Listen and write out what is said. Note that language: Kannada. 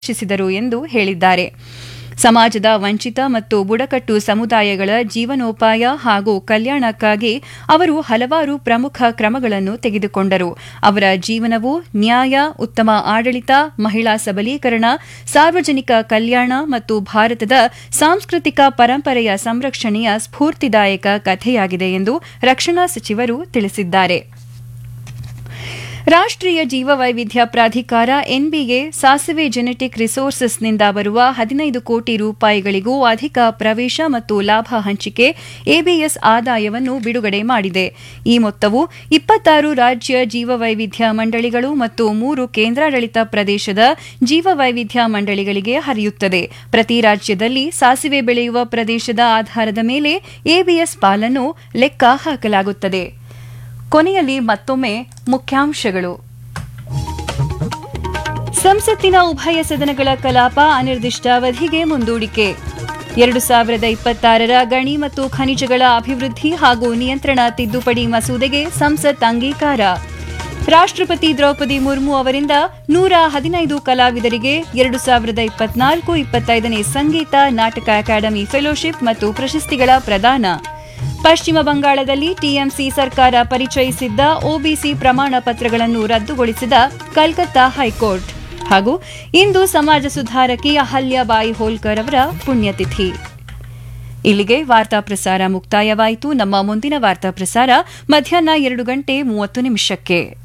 ಆಕರ್ಷಿಸಿದರು ಎಂದು ಹೇಳಿದ್ದಾರೆ ಸಮಾಜದ ವಂಚಿತ ಮತ್ತು ಬುಡಕಟ್ಟು ಸಮುದಾಯಗಳ ಜೀವನೋಪಾಯ ಹಾಗೂ ಕಲ್ಯಾಣಕ್ಕಾಗಿ ಅವರು ಹಲವಾರು ಪ್ರಮುಖ ಕ್ರಮಗಳನ್ನು ತೆಗೆದುಕೊಂಡರು ಅವರ ಜೀವನವು ನ್ಯಾಯ ಉತ್ತಮ ಆಡಳಿತ ಮಹಿಳಾ ಸಬಲೀಕರಣ ಸಾರ್ವಜನಿಕ ಕಲ್ಯಾಣ ಮತ್ತು ಭಾರತದ ಸಾಂಸ್ಕೃತಿಕ ಪರಂಪರೆಯ ಸಂರಕ್ಷಣೆಯ ಸ್ಫೂರ್ತಿದಾಯಕ ಕಥೆಯಾಗಿದೆ ಎಂದು ರಕ್ಷಣಾ ಸಚಿವರು ತಿಳಿಸಿದ್ದಾರೆ ರಾಷ್ಟ್ರೀಯ ಜೀವವೈವಿಧ್ಯ ಪ್ರಾಧಿಕಾರ ಎನ್ಬಿಎ ಸಾಸಿವೆ ಜೆನೆಟಿಕ್ ರಿಸೋರ್ಸಸ್ನಿಂದ ಬರುವ ಹದಿನೈದು ಕೋಟಿ ರೂಪಾಯಿಗಳಿಗೂ ಅಧಿಕ ಪ್ರವೇಶ ಮತ್ತು ಲಾಭ ಹಂಚಿಕೆ ಎಬಿಎಸ್ ಆದಾಯವನ್ನು ಬಿಡುಗಡೆ ಮಾಡಿದೆ ಈ ಮೊತ್ತವು ಇಪ್ಪತ್ತಾರು ರಾಜ್ಯ ಜೀವವೈವಿಧ್ಯ ಮಂಡಳಿಗಳು ಮತ್ತು ಮೂರು ಕೇಂದ್ರಾಡಳಿತ ಪ್ರದೇಶದ ಜೀವವೈವಿಧ್ಯ ಮಂಡಳಿಗಳಿಗೆ ಹರಿಯುತ್ತದೆ ಪ್ರತಿ ರಾಜ್ಯದಲ್ಲಿ ಸಾಸಿವೆ ಬೆಳೆಯುವ ಪ್ರದೇಶದ ಆಧಾರದ ಮೇಲೆ ಎಬಿಎಸ್ ಪಾಲನ್ನು ಲೆಕ್ಕ ಹಾಕಲಾಗುತ್ತದೆ ಕೊನೆಯಲ್ಲಿ ಮತ್ತೊಮ್ಮೆ ಮುಖ್ಯಾಂಶಗಳು ಸಂಸತ್ತಿನ ಉಭಯ ಸದನಗಳ ಕಲಾಪ ಅನಿರ್ದಿಷ್ಟಾವಧಿಗೆ ಮುಂದೂಡಿಕೆ ಎರಡು ಸಾವಿರದ ಇಪ್ಪತ್ತಾರರ ಗಣಿ ಮತ್ತು ಖನಿಜಗಳ ಅಭಿವೃದ್ಧಿ ಹಾಗೂ ನಿಯಂತ್ರಣ ತಿದ್ದುಪಡಿ ಮಸೂದೆಗೆ ಸಂಸತ್ ಅಂಗೀಕಾರ ರಾಷ್ಟ್ರಪತಿ ದ್ರೌಪದಿ ಮುರ್ಮು ಅವರಿಂದ ನೂರ ಹದಿನೈದು ಕಲಾವಿದರಿಗೆ ಎರಡು ಸಾವಿರದ ಇಪ್ಪತ್ನಾಲ್ಕು ಇಪ್ಪತ್ತೈದನೇ ಸಂಗೀತ ನಾಟಕ ಅಕಾಡೆಮಿ ಫೆಲೋಶಿಪ್ ಮತ್ತು ಪ್ರಶಸ್ತಿಗಳ ಪ್ರದಾನ ಪಶ್ಚಿಮ ಬಂಗಾಳದಲ್ಲಿ ಟಿಎಂಸಿ ಸರ್ಕಾರ ಪರಿಚಯಿಸಿದ್ದ ಒಬಿಸಿ ಪ್ರಮಾಣ ಪತ್ರಗಳನ್ನು ರದ್ದುಗೊಳಿಸಿದ ಕಲ್ಕತ್ತಾ ಹೈಕೋರ್ಟ್ ಹಾಗೂ ಇಂದು ಸಮಾಜ ಸುಧಾರಕಿ ಅಹಲ್ಯಾಬಾಯಿ ಹೋಲ್ಕರ್ ಅವರ ಪುಣ್ಯತಿಥಿ ಇಲ್ಲಿಗೆ ವಾರ್ತಾ ಪ್ರಸಾರ ಮುಕ್ತಾಯವಾಯಿತು ನಮ್ಮ ಮುಂದಿನ ವಾರ್ತಾ ಪ್ರಸಾರ ಮಧ್ಯಾಹ್ನ ಎರಡು ಗಂಟೆ ಮೂವತ್ತು ನಿಮಿಷಕ್ಕೆ